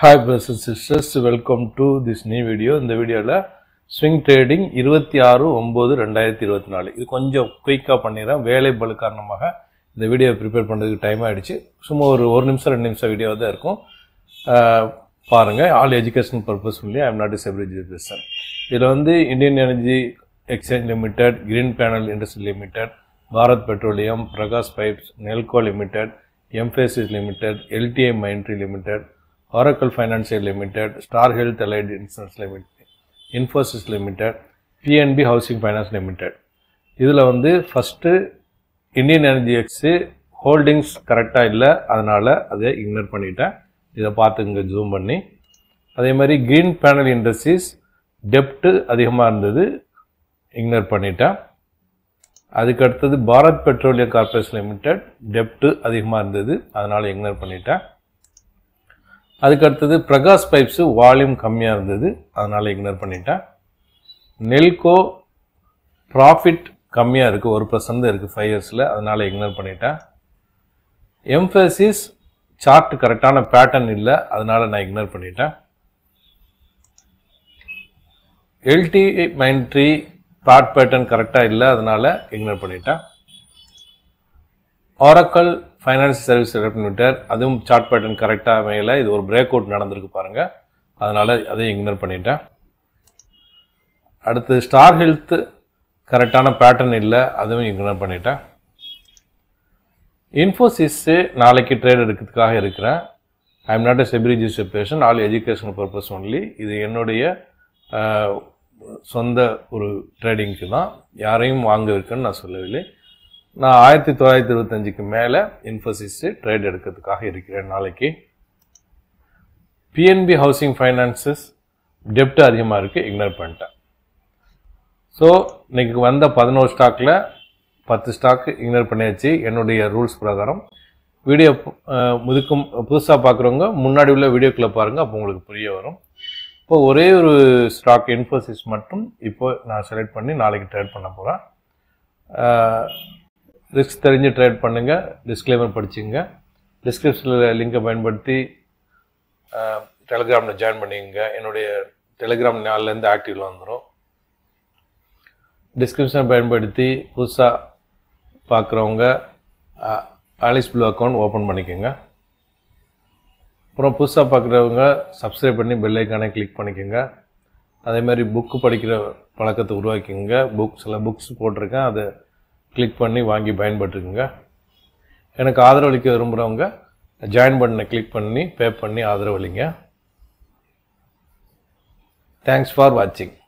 hi brothers and sisters welcome to this new video இந்த வீடியோவில் swing trading இருபத்தி ஆறு ஒம்பது ரெண்டாயிரத்தி இருபத்தி நாலு இது கொஞ்சம் குயிக்காக பண்ணிடுறேன் வேலை பலு காரணமாக இந்த வீடியோ ப்ரிப்பேர் பண்ணுறதுக்கு டைம் ஆகிடுச்சு சும்மா ஒரு ஒரு நிமிஷம் ரெண்டு நிமிஷம் வீடியோ தான் இருக்கும் அஹ், பாருங்க ஆல் எஜுகேஷன் பர்பஸ் சொல்லி I'm not is average person இதில் வந்து Indian energy exchange limited green panel industry limited Bharat petroleum Prakash pipes Nelco limited Mphasis limited LTI Mindtree limited Oracle financial limited star health allied insurance limited Infosys limited PNB housing finance limited இதில் வந்து first Indian energy ex holdings கரெக்டாக இல்லை அதனால் அதை ignore பண்ணிட்டேன் இதை பார்த்துங்க zoom பண்ணி அதே மாதிரி கிரீன் பேனல் இண்டஸ்ட்ரீஸ் டெப்ட்டு அதிகமாக இருந்தது இக்னோர் பண்ணிட்டேன் அதுக்கு அடுத்தது பாரத் பெட்ரோலியம் கார்பரேஷன் லிமிடெட் டெப்ட்டு அதிகமாக இருந்தது அதனால் இக்னோர் பண்ணிட்டேன் அதுக்கு அடுத்தது பிரகாஷ் பைப்ஸு வால்யூம் கம்மியாக இருந்தது அதனால் இக்னோர் பண்ணிட்டேன் நெல்கோ ப்ராஃபிட் கம்மியாக இருக்குது ஒரு பர்சன்ட் இருக்குது ஃபைவ் இயர்ஸில் அதனால் இக்னோர் பண்ணிட்டேன் எம்ஃபசிஸ் சார்ட் கரெக்டான பேட்டர்ன் இல்லை அதனால் நான் இக்னோர் பண்ணிட்டேன் எல்டி மைண்ட்ரி சார்ட் பேட்டர்ன் கரெக்டாக இல்லை அதனால் இக்னோர் பண்ணிட்டேன் ஆரக்கல் ஃபைனான்ஸ் சர்வீஸ் லிமிடெட் அதுவும் சார்ட் பேட்டர்ன் கரெக்டாக அமையல இது ஒரு பிரேக் அவுட் நடந்திருக்கு பாருங்கள் அதனால் அதையும் இக்னோர் பண்ணிட்டேன் அடுத்து ஸ்டார் ஹெல்த் கரெக்டான பேட்டர்ன் இல்லை அதுவும் இக்னோர் பண்ணிட்டேன் இன்ஃபோசிஸ்ஸு நாளைக்கு ட்ரேட் எடுக்கிறதுக்காக இருக்கிறேன் I am not a SEBI register person all education purpose only இது என்னுடைய அஹ், சொந்த ஒரு ட்ரேடிங்க்கு தான் யாரையும் வாங்க இருக்குன்னு நான் சொல்லவில்லை நான் ஆயிரத்தி தொள்ளாயிரத்தி இருபத்தஞ்சுக்கு மேலே இன்ஃபோசிஸ் ட்ரேட் எடுக்கிறதுக்காக இருக்கிறேன் நாளைக்கு பிஎன்பி ஹவுசிங் ஃபைனான்சஸ் டெப்ட் அதிகமாக இருக்குது இக்னோர் பண்ணிட்டேன் ஸோ இன்னைக்கு வந்த பதினோரு ஸ்டாக்கில் பத்து ஸ்டாக் இக்னோர் பண்ணியாச்சு என்னுடைய ரூல்ஸ் பிரகாரம் வீடியோ முதுக்கும் புதுசாக பார்க்குறவங்க முன்னாடி உள்ள வீடியோக்குள்ளே பாருங்கள் அப்போ உங்களுக்கு புரிய வரும் இப்போ ஒரே ஒரு ஸ்டாக் இன்ஃபோசிஸ் மட்டும் இப்போ நான் செலக்ட் பண்ணி நாளைக்கு ட்ரேட் பண்ண போகிறேன் ரிஸ்க் தெரிஞ்சு ட்ரேட் பண்ணுங்கள் டிஸ்க்ளைமர் படிச்சுங்க டிஸ்கிரிப்ஷனில் லிங்கை பயன்படுத்தி டெலிகிராமில் ஜாயின் பண்ணிக்கங்க என்னுடைய டெலிகிராம் நாள்லேருந்து ஆக்டிவில் வந்துடும் டிஸ்கிரிப்ஷன் பயன்படுத்தி புதுசாக பார்க்குறவங்க ஆலிஸ் ப்ளூ அக்கௌண்ட் ஓப்பன் பண்ணிக்கோங்க அப்புறம் புதுசாக பார்க்குறவங்க சப்ஸ்கிரைப் பண்ணி பெல் ஐக்கானை கிளிக் பண்ணிக்கோங்க அதே மாதிரி புக்கு படிக்கிற பழக்கத்தை உருவாக்கிக்கோங்க புக் சில புக்ஸ் போட்டிருக்கேன் அதை கிளிக் பண்ணி வாங்கி பயன்பட்டுருக்குங்க எனக்கு ஆதரவளிக்க விரும்புகிறவங்க ஜாயின் பட்டனை கிளிக் பண்ணி பே பண்ணி ஆதரவளிங்க தேங்க்ஸ் ஃபார் வாட்சிங்